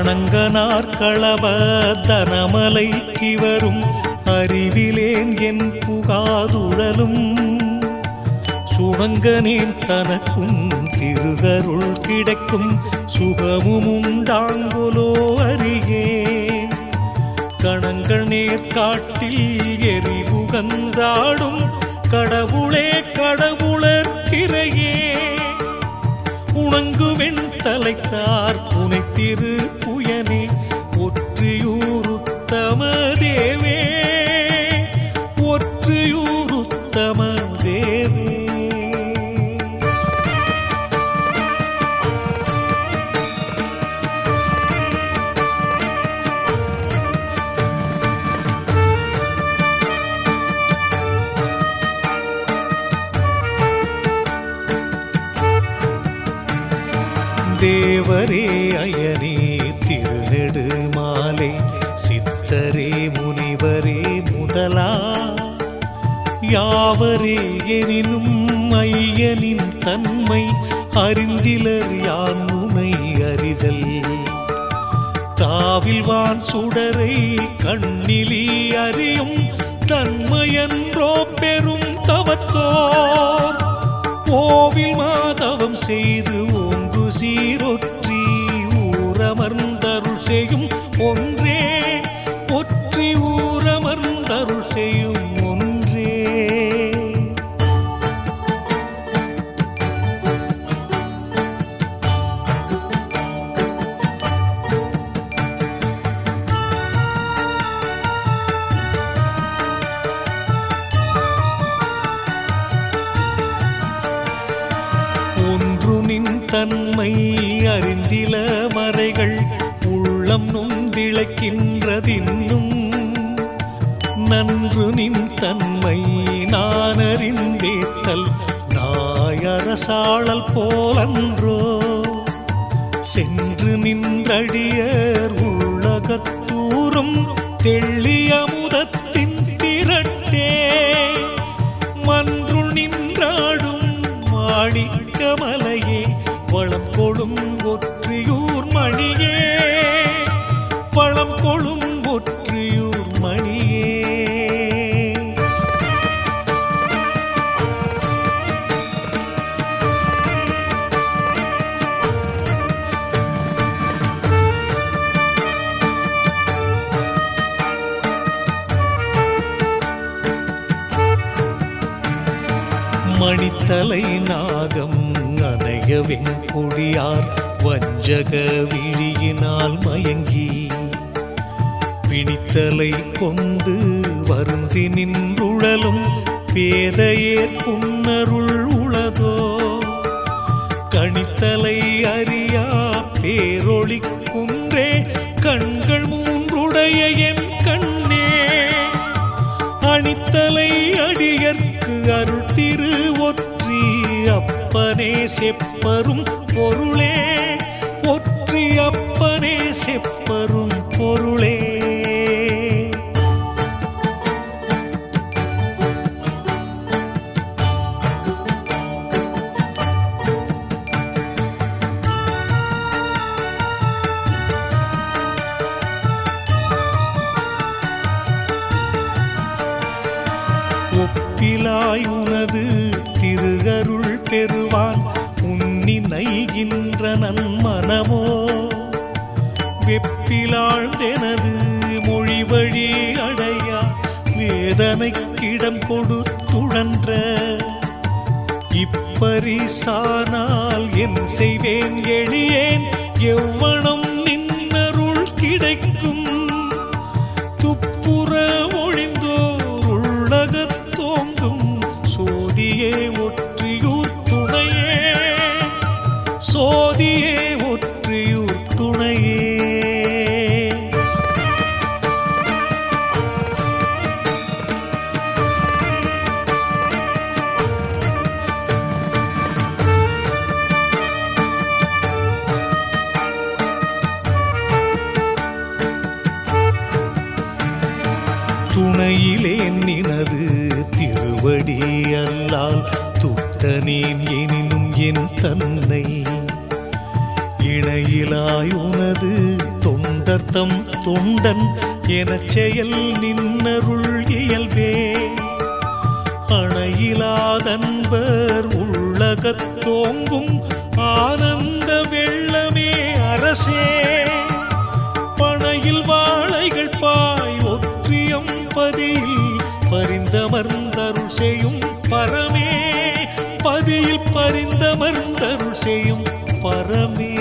அணங்கனார் களப தனமலைக்கு வரும் அறிவிலேன் என் புகாதுழலும் சுணங்கனேன் தனக்கும் திருகருள் கிடைக்கும் சுகமும் உண்டாங்கொலோ அறியேன் கணங்கள் நேர்காட்டில் எரிபுகந்தாடும் கடவுளே கடவுளர்கிறையே உணங்குவெண் தலைத்தார் புனைத்திரு புயனே ஒற்றியூருத்தம தேவே ஒற்றியூருத்தம தேவே தேவரே அயனே திருநெடு மாலை சித்தரே முனிவரே முதலா யாவரே எனினும் ஐயனின் தன்மை அறிந்திலர் யான் உனை அறிதல் தாவில்வான் சுடரை கண்ணிலி அறியும் தன்மையன்றோ பெரும் தவத்தோர் கோவில் மாதவம் செய்து ஓங்கு சீரொற்றி ஊரமர்ந்தருள் செய்யும் ஒன்றே ஒற்றி ஊரமர்ந்தருள் செய்யும் ஒன்றே ஒன்று நின் தன்மை அறிந்தில மறைகள் உள்ளம் நொந்திழைக்கின்றதின்னும் நன்று நின் தன்மை நான் அறிந்தேத்தல் நாயரசாளல் போலன்றோ சென்று நின்றடியர் உள்ளகத்தூரும் தெள்ளிய முதத்தின் திரட்டே மன்றுள் நின்றாடும் மாணிக்கமலையே வளம் கொடும் ஒற்றியூர் மணியே வளம் கொடும் ஒற்றியூர் மணியே மணித்தலை நாகம் அணைய வெண்கொடியார் வஞ்சக விழியினால் மயங்கி பிணித்தலை கொண்டு வருந்தி நின்றுழலும் பேதையேற் புன்னருள் உளதோ கணித்தலை அறியா பேரொளி குன்றே கண்கள் மூன்றுடைய என் கண்ணே அணித்தலை அடியர்க்கு அருள் திரு ஒற்றி அப்பனே செப்பரும் பொருளே ஒற்றி அப்பனே செப்பரும் பொருளே ஒப்பிலாய் உனது திருகருள் பெறுவான் உன்னி நைகின்ற நன்மனமோ வெப்பிலாழ்ந்தெனது மொழி வழி அடையா வேதனைக்கிடம் கொடுத்துழன்ற இப்பரிசானால் என் செய்வேன் எளியேன் எவ்வனம் நின்னருள் கிடைக்கும் துப்புற ஒழிந்தோர் உள்ளகத் தோங்கும் சோதியே ஒற்றியூர் துணையே சோதியே ஒற்றியூர் துணையே துணையிலே நினது திருவடி அல்லால் துட்டனேன் எனினும் என் தன்னை இணையிலாய் உனது தொண்டை புத்தர்த்தம் தொண்டன் எனச் செயல் நின்னருள் இயல்பே அணையிலாதன்பர் உள்ளகத் தோங்கும் ஆனந்த வெள்ளமே அரசே பனையில் வாழைகள் பாய் ஒற்றியம் பதியில் பரிந்தமர்ந்தருள் செய்யும் பரமே பதியில் பரிந்தமர்ந்தருள் செய்யும் பரமே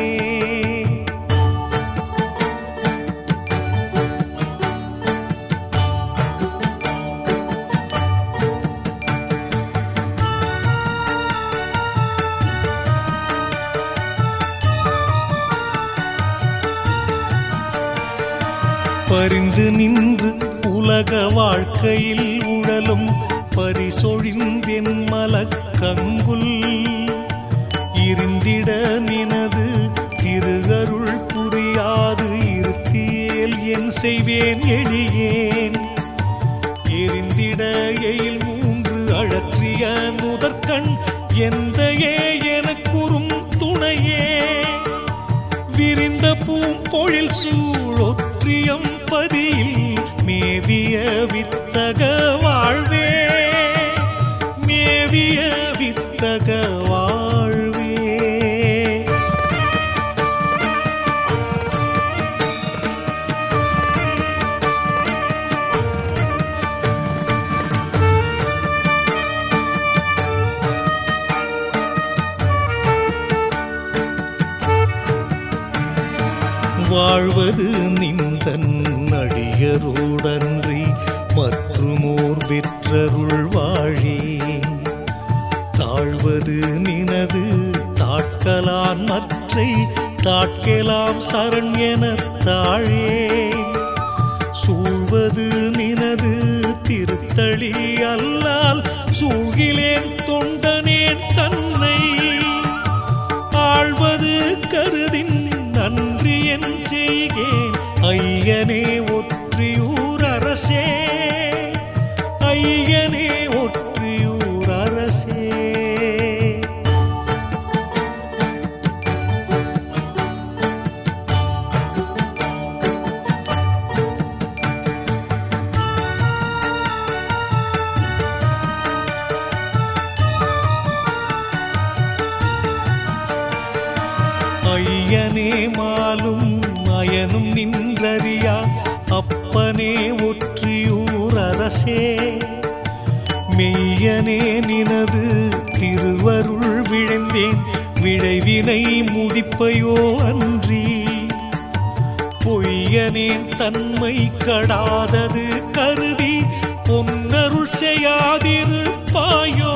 பரிந்து நின்று உலக வாழ்க்கையில் உழலும் பரிசொழிந்தென் மலக்கங்குல் இருந்திட நினது திருகருள் புரியாது இருத்தியேல் என் செய்வேன் எளியேன் எரிந்திட எயில் மூன்று அழற்றிய முதற்கண் எந்தையே எனக்குறும் துணையே விரிந்த பூம்பொழில் சூழொற்றியம் பதியில் மேவிய வித்தக வாழ்வே மேவிய வித்தக வாழ்வே வாழ்வது நிந்தன் அடியரோடன்றி மற்றுமோர் வெற்றருள் வாழே தாழ்வது நினது தாட்கலான் மற்றை தாட்கெலாம் சரண் என தாழே சூழ்வது நினது திருத்தளி அல்லால் சூழ்கிலேன் தொண்டனேன் தன்னை ஆழ்வது கருதின் நன்றி என் செய்கேன் ஐயனே ஒற்றியூர் அரசே ஐயனே ஒற்றியூர் அரசே ஐயனே மாலும் அயனும் நின்றறியா அப்பனே ஒற்றியூர் அரசே மெய்யனே நினது திருவருள் விழைந்தேன் விழைவினை முடிப்பையோ அன்றி பொய்யனேன் தன்மை கடாதது கருதி பொன்னருள் செய்யாதிருப்பாயோ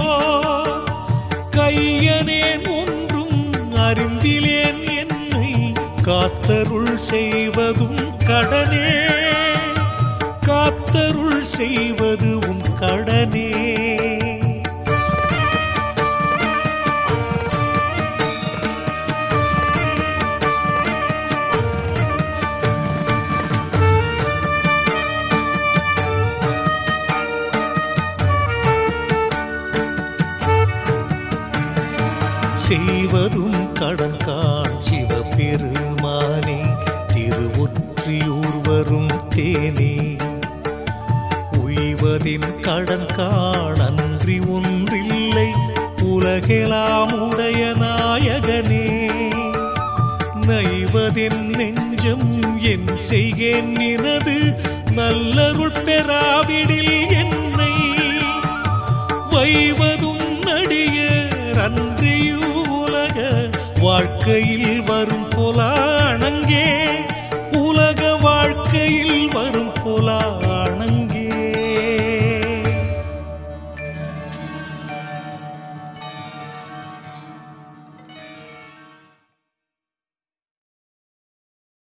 கையனேன் ஒன்றும் அறிந்திலேன் என்னை காத்தருள் செய்வதும் கடனே காத்தருள் செய்வது உன் கடனே செய்வதும் கடன் காண் சிவபெருமானே திருவொற்றியூர் வரும் தேனே உய்வதின் கடன் காண் அன்றி ஒன்றில்லை உலகெலாம் உடைய நாயகனே நைவதென் நெஞ்சம் என் செய்கேன் நினது நல்லருள் பெறாவிடில் என்னை வைவதும் நடிய அன்றியூ உலக வாழ்க்கையில் வரும் புலாணங்கே